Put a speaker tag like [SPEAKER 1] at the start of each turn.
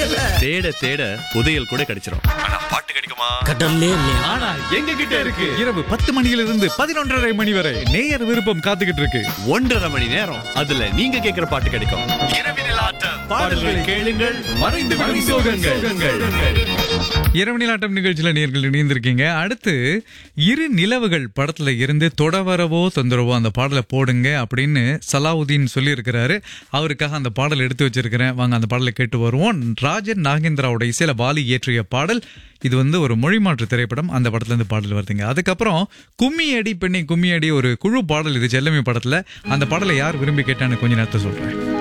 [SPEAKER 1] கிடைக்கல
[SPEAKER 2] தேட தேட புதையல் கூட கிடைச்சிரும் ஆனா பாட்டு கிடைக்குமா
[SPEAKER 1] கடல்லே இல்லையா
[SPEAKER 2] ஆனா எங்க கிட்ட இருக்கு
[SPEAKER 3] இரவு பத்து மணியிலிருந்து பதினொன்றரை மணி வரை நேயர் விருப்பம் காத்துக்கிட்டு இருக்கு
[SPEAKER 2] ஒன்றரை மணி நேரம் அதுல நீங்க கேக்குற பாட்டு கிடைக்கும் இரவினில் ஆட்டம் பாடல்களை கேளுங்கள் மறைந்து விடும் சோகங்கள்
[SPEAKER 3] இரவு நிலாட்டம் நிகழ்ச்சியில நேர்கள் இணைந்திருக்கீங்க அடுத்து இரு நிலவுகள் படத்துல இருந்து தொடவரவோ தொந்தரவோ அந்த பாடலை போடுங்க அப்படின்னு சலாவுதீன் சொல்லி இருக்கிறாரு அவருக்காக அந்த பாடல் எடுத்து வச்சிருக்கிறேன் வாங்க அந்த பாடலை கேட்டு வருவோம் ராஜன் நாகேந்திராவோட இசையில வாலி இயற்றிய பாடல் இது வந்து ஒரு மொழிமாற்று திரைப்படம் அந்த படத்துல இருந்து பாடல் வருதுங்க அதுக்கப்புறம் கும்மி அடி பெண்ணை கும்மி அடி ஒரு குழு பாடல் இது செல்லமை படத்துல அந்த பாடலை யார் விரும்பி கேட்டான்னு கொஞ்ச நேரத்தை சொல்றேன்